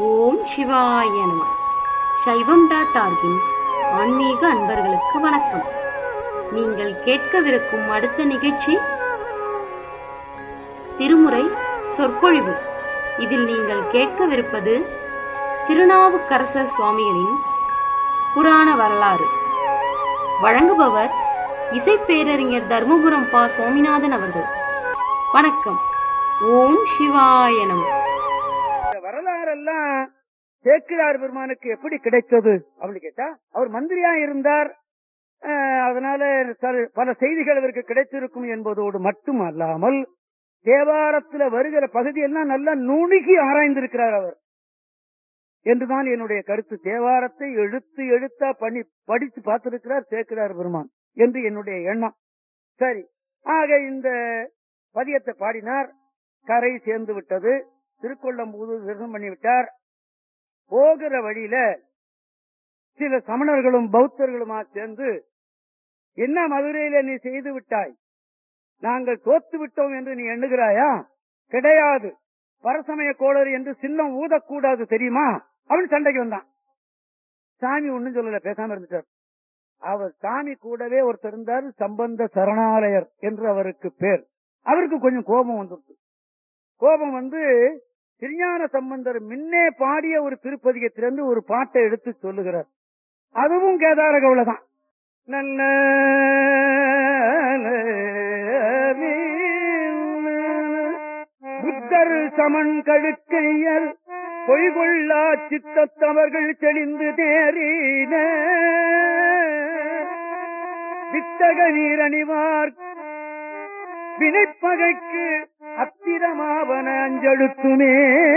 ஓம் சிவாய நம சைவம் டாட் ஆர்கின் ஆன்மீக அன்பர்களுக்கு வணக்கம் நீங்கள் கேட்கவிருக்கும் அடுத்த நிகழ்ச்சி திருமுறை சொற்பொழிவு இதில் நீங்கள் கேட்கவிருப்பது திருநாவுக்கரசர் சுவாமிகளின் புராண வரலாறு வழங்குபவர் இசைப்பேரறிஞர் தர்மபுரம் பா சுவாமிநாதன் அவர்கள் வணக்கம் ஓம் சிவாய நம இந்த வரலாறெல்லாம் சேக்கிழார் பெருமானுக்கு எப்படி கிடைத்தது அப்படின்னு கேட்டா அவர் மந்திரியா இருந்தார் அஹ், அதனால ச- பல செய்திகள் அவருக்கு கிடைத்திருக்கும் என்பதோடு மட்டும் அல்லாமல் தேவாரத்துல வருகிற பகுதியெல்லாம் நல்லா நுணுகி ஆராய்ந்திருக்கிறார் அவர் என்றுதான் என்னுடைய கருத்து தேவாரத்தை எழுத்து எழுத்தா பண்ணி படித்து பார்த்திருக்கிறார் சேக்கிழார் பெருமான் என்று என்னுடைய எண்ணம் சரி ஆக இந்த பதியத்தை பாடினார் கரை சேர்ந்து விட்டது திருக்கொள்ளம்பூது தரிசனம் பண்ணிவிட்டார் போகிற வழியில சில சமணர்களும் பௌத்தர்களுமா சேர்ந்து என்ன மதுரையில நீ செய்து விட்டாய் நாங்கள் தோத்து விட்டோம் என்று நீ எண்ணுகிறாயா கிடையாது பரசமய கோளர் என்று சின்னம் ஊதக்கூடாது தெரியுமா அவன் சண்டைக்கு வந்தான் சாமி ஒண்ணும் சொல்லல பேசாம இருந்துட்டார் அவர் சாமி கூடவே ஒருத்தர் இருந்தார் சம்பந்த சரணாலயர் என்று அவருக்கு பேர் அவருக்கு கொஞ்சம் கோபம் வந்துருச்சு கோபம் வந்து திருஞான சம்பந்தர் முன்னே பாடிய ஒரு திருப்பதிகத்திலிருந்து ஒரு பாட்டை எடுத்து சொல்லுகிறார் அதுவும் கேதார கவுளதான் நல்ல புத்தர் சமன் கழுக்கையர் பொய்கொள்ளா சித்தத்தவர்கள் தெளிந்து தேறின வித்தக நீரணிவார் வினைப்பகைக்கு அத்திரமாவன அஞ்செழுத்துமே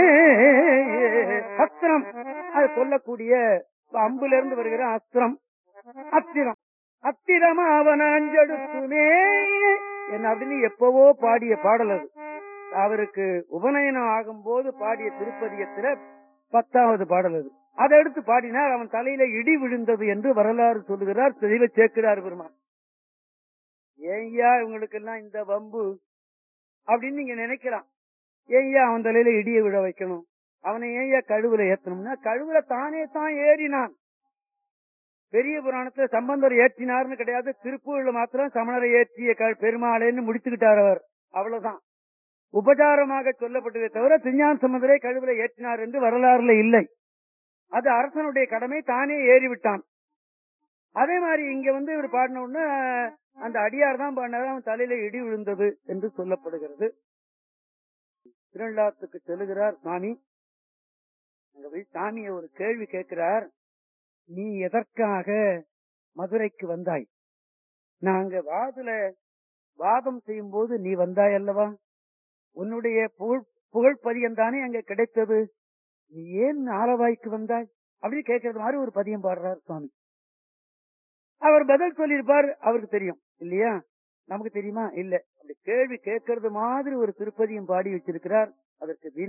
அஸ்திரம் அது சொல்லக்கூடிய அம்புல இருந்து வருகிற அஸ்திரம் அத்திரம் அத்திரமாவன அஞ்செழுத்துமே என்ன அப்படின்னு எப்பவோ பாடிய பாடல் அது அவருக்கு உபநயனம் ஆகும்போது பாடிய திருப்பதியத்துல பத்தாவது பாடல் அது அதை எடுத்து பாடினார் அவன் தலையில இடி விழுந்தது என்று வரலாறு சொல்லுகிறார் தெளிவ சேர்க்கிறார் பெருமான் ஏய்யா இவங்களுக்கு எல்லாம் இந்த வம்பு அப்படின்னு நீங்க நினைக்கலாம் ஏய்யா அவன் தலையில இடிய விழ வைக்கணும் அவனை ஏய்யா கழுவுல ஏத்தணும்னா கழுவுல தானே தான் ஏறினான் பெரிய புராணத்துல சம்பந்தர் ஏற்றினார்னு கிடையாது திருப்பூர்ல மாத்திரம் சமணரை ஏற்றிய க- பெருமாளேன்னு முடிச்சுக்கிட்டார் அவர் அவ்வளவுதான் உபச்சாரமாக சொல்லப்பட்டதே தவிர திருஞான சம்பந்தரை கழுவுல ஏற்றினார் என்று வரலாறுல இல்லை அது அரசனுடைய கடமை தானே ஏறிவிட்டான் அதே மாதிரி இங்க வந்து இவர் பாடின உடனே அந்த அடியார் தான் பாடினார் அவன் தலையில இடி விழுந்தது என்று சொல்லப்படுகிறது திருநள்ளாத்துக்கு செல்லுகிறார் சாமி அங்க போய் சாமியை ஒரு கேள்வி கேட்கிறார் நீ எதற்காக மதுரைக்கு வந்தாய் நாங்க வாதுல வாதம் செய்யும் போது நீ வந்தாய் அல்லவா உன்னுடைய புகழ் புகழ் பதியம் தானே அங்க கிடைத்தது நீ ஏன் ஆலவாய்க்கு வந்தாய் அப்படின்னு கேட்கறது மாதிரி ஒரு பதியம் பாடுறார் சுவாமி அவர் பதில் சொல்லியிருப்பார் அவருக்கு தெரியும் இல்லையா நமக்கு தெரியுமா இல்ல அப்படி கேள்வி கேட்கறது மாதிரி ஒரு திருப்பதியும் பாடி வச்சிருக்கிறார் அதற்கு வீண்